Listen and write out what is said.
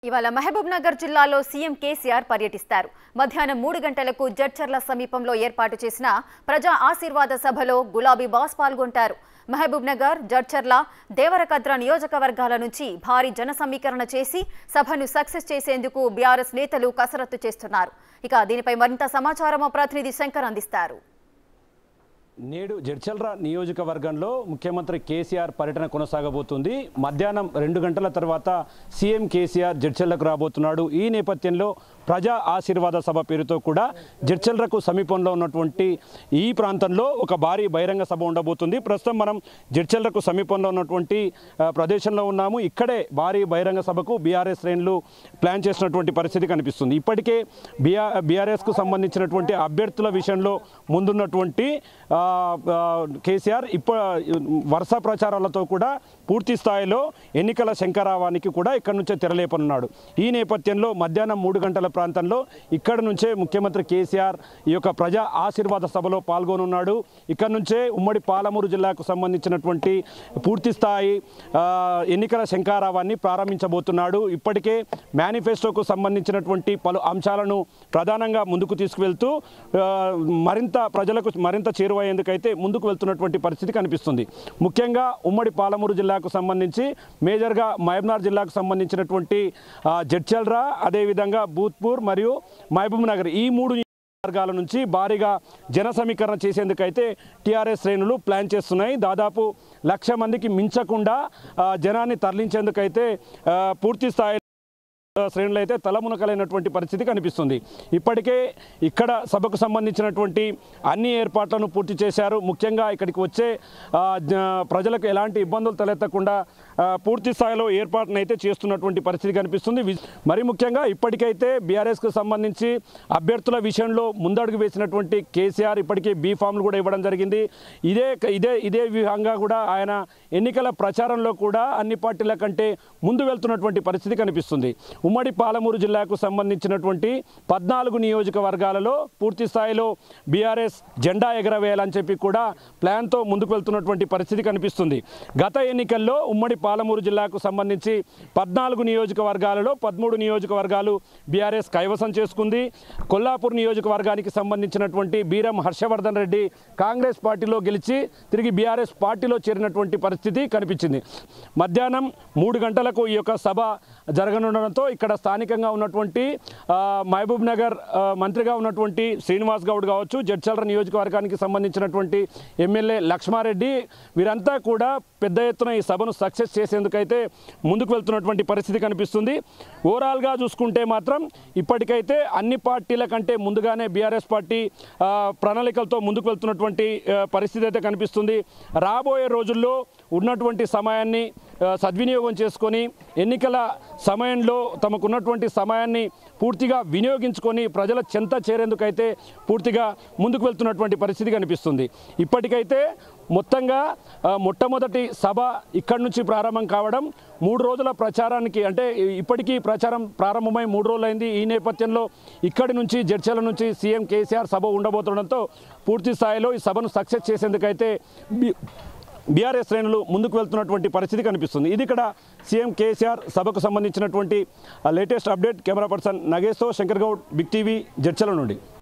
ఇవాళ మహబూబ్ నగర్ జిల్లాలో సీఎం కేసీఆర్ పర్యటిస్తారు మధ్యాహ్నం మూడు గంటలకు జడ్చర్ల సమీపంలో ఏర్పాటు చేసిన ప్రజా ఆశీర్వాద సభలో గులాబీ బాస్ పాల్గొంటారు మహబూబ్ నగర్ జడ్చర్ల దేవరకద్ర నియోజకవర్గాల నుంచి భారీ జన సమీకరణ చేసి సభను సక్సెస్ చేసేందుకు బీఆర్ఎస్ నేతలు కసరత్తు చేస్తున్నారు ఇక దీనిపై మరింత సమాచారం మా ప్రతినిధి శంకర్ అందిస్తారు నేడు జడ్చల్రా నియోజకవర్గంలో ముఖ్యమంత్రి కేసీఆర్ పర్యటన కొనసాగబోతుంది మధ్యాహ్నం రెండు గంటల తర్వాత సీఎం కేసీఆర్ జడ్చల్లకు రాబోతున్నాడు ఈ నేపథ్యంలో ప్రజా ఆశీర్వాద సభ పేరుతో కూడా జడ్చల్రకు సమీపంలో ఉన్నటువంటి ఈ ప్రాంతంలో ఒక భారీ బహిరంగ సభ ఉండబోతుంది ప్రస్తుతం మనం జడ్చల్రకు సమీపంలో ఉన్నటువంటి ఆ, ప్రదేశంలో ఉన్నాము ఇక్కడే భారీ బహిరంగ సభకు బీఆర్ఎస్ శ్రేణులు ప్లాన్ చేసినటువంటి పరిస్థితి కనిపిస్తుంది ఇప్పటికే బీఆర్ బీఆర్ఎస్కు సంబంధించినటువంటి అభ్యర్థుల విషయంలో ముందున్నటువంటి ఆ, ఆ, కేసీఆర్ ఇప్ప వరుస ప్రచారాలతో కూడా పూర్తి స్థాయిలో ఎన్నికల శంకరావానికి కూడా ఇక్కడి నుంచే తెరలేపనున్నాడు ఈ నేపథ్యంలో మధ్యాహ్నం మూడు గంటల ప్రాంతంలో ఇక్కడ నుంచే ముఖ్యమంత్రి కేసీఆర్ ఈ యొక్క ప్రజా ఆశీర్వాద సభలో పాల్గొనున్నాడు ఇక్కడ నుంచే ఉమ్మడి పాలమూరు జిల్లాకు సంబంధించినటువంటి పూర్తి స్థాయి ఆ, ఎన్నికల శంకారావాన్ని ప్రారంభించబోతున్నాడు ఇప్పటికే మేనిఫెస్టోకు సంబంధించినటువంటి పలు అంశాలను ప్రధానంగా ముందుకు తీసుకువెళ్తూ ఆ, మరింత ప్రజలకు మరింత చేరువయ్యేందుకైతే ముందుకు వెళ్తున్నటువంటి పరిస్థితి కనిపిస్తుంది ముఖ్యంగా ఉమ్మడి పాలమూరు జిల్లాకు సంబంధించి మేజర్గా మహబూబ్నగర్ జిల్లాకు సంబంధించినటువంటి ఆ, జడ్చల్రా అదేవిధంగా భూత్పూర్ మరియు మహబూబ్ నగర్ ఈ మూడు వర్గాల నుంచి భారీగా జన సమీకరణ చేసేందుకైతే టీఆర్ఎస్ శ్రేణులు ప్లాన్ చేస్తున్నాయి దాదాపు లక్ష మందికి మించకుండా ఆ, జనాన్ని తరలించేందుకైతే ఆ, పూర్తి స్థాయి శ్రేణులు అయితే తలమునకలైనటువంటి పరిస్థితి కనిపిస్తుంది ఇప్పటికే ఇక్కడ సభకు సంబంధించినటువంటి అన్ని ఏర్పాట్లను పూర్తి చేశారు ముఖ్యంగా ఇక్కడికి వచ్చే ఆ, జ- ప్రజలకు ఎలాంటి ఇబ్బందులు తలెత్తకుండా ఆ, పూర్తి స్థాయిలో ఏర్పాటును అయితే చేస్తున్నటువంటి పరిస్థితి కనిపిస్తుంది వి- మరి ముఖ్యంగా ఇప్పటికైతే బీఆర్ఎస్కు సంబంధించి అభ్యర్థుల విషయంలో ముందడుగు వేసినటువంటి కేసీఆర్ ఇప్పటికే బీ ఫామ్లు కూడా ఇవ్వడం జరిగింది ఇదే ఇదే ఇదే విధంగా కూడా ఆయన ఎన్నికల ప్రచారంలో కూడా అన్ని పార్టీల కంటే ముందు వెళ్తున్నటువంటి పరిస్థితి కనిపిస్తుంది ఉమ్మడి పాలమూరు జిల్లాకు సంబంధించినటువంటి పద్నాలుగు నియోజకవర్గాలలో పూర్తి స్థాయిలో బీఆర్ఎస్ జెండా ఎగరవేయాలని చెప్పి కూడా ప్లాన్తో ముందుకు వెళ్తున్నటువంటి పరిస్థితి కనిపిస్తుంది గత ఎన్నికల్లో ఉమ్మడి పాలమూరు జిల్లాకు సంబంధించి పద్నాలుగు నియోజకవర్గాలలో పదమూడు నియోజకవర్గాలు బీఆర్ఎస్ కైవసం చేసుకుంది కొల్లాపూర్ నియోజకవర్గానికి సంబంధించినటువంటి బీరం హర్షవర్ధన్ రెడ్డి కాంగ్రెస్ పార్టీలో గెలిచి తిరిగి బీఆర్ఎస్ పార్టీలో చేరినటువంటి పరిస్థితి కనిపించింది మధ్యాహ్నం మూడు గంటలకు ఈ యొక్క సభ జరగనుండడంతో ఇక్కడ స్థానికంగా ఉన్నటువంటి ఆ, మహబూబ్ నగర్ ఆ, మంత్రిగా ఉన్నటువంటి శ్రీనివాస్ గౌడ్ కావచ్చు జడ్చల్ర నియోజకవర్గానికి సంబంధించినటువంటి ఎమ్మెల్యే లక్ష్మారెడ్డి వీరంతా కూడా పెద్ద ఎత్తున ఈ సభను సక్సెస్ చేసేందుకైతే ముందుకు వెళ్తున్నటువంటి పరిస్థితి కనిపిస్తుంది ఓవరాల్గా చూసుకుంటే మాత్రం ఇప్పటికైతే అన్ని పార్టీల కంటే ముందుగానే బీఆర్ఎస్ పార్టీ ఆ, ప్రణాళికలతో ముందుకు వెళ్తున్నటువంటి ఆ, పరిస్థితి అయితే కనిపిస్తుంది రాబోయే రోజుల్లో ఉన్నటువంటి సమయాన్ని ఆ, సద్వినియోగం చేసుకొని ఎన్నికల సమయంలో తమకున్నటువంటి సమయాన్ని పూర్తిగా వినియోగించుకొని ప్రజల చెంత చేరేందుకైతే పూర్తిగా ముందుకు వెళ్తున్నటువంటి పరిస్థితి కనిపిస్తుంది ఇప్పటికైతే మొత్తంగా ఆ, మొట్టమొదటి సభ ఇక్కడి నుంచి ప్రారంభం కావడం మూడు రోజుల ప్రచారానికి అంటే ఇప్పటికీ ప్రచారం ప్రారంభమై మూడు రోజులైంది ఈ నేపథ్యంలో ఇక్కడి నుంచి జడ్చల నుంచి సీఎం కేసీఆర్ సభ ఉండబోతుండడంతో పూర్తి స్థాయిలో ఈ సభను సక్సెస్ చేసేందుకైతే బి- బీఆర్ఎస్ శ్రేణులు ముందుకు వెళ్తున్నటువంటి పరిస్థితి కనిపిస్తుంది ఇది ఇక్కడ సీఎం కేసీఆర్ సభకు సంబంధించినటువంటి లేటెస్ట్ అప్డేట్ కెమెరా పర్సన్ నగేశ్తో శంకర్ గౌడ్ బిగ్ టీవీ జడ్చల నుండి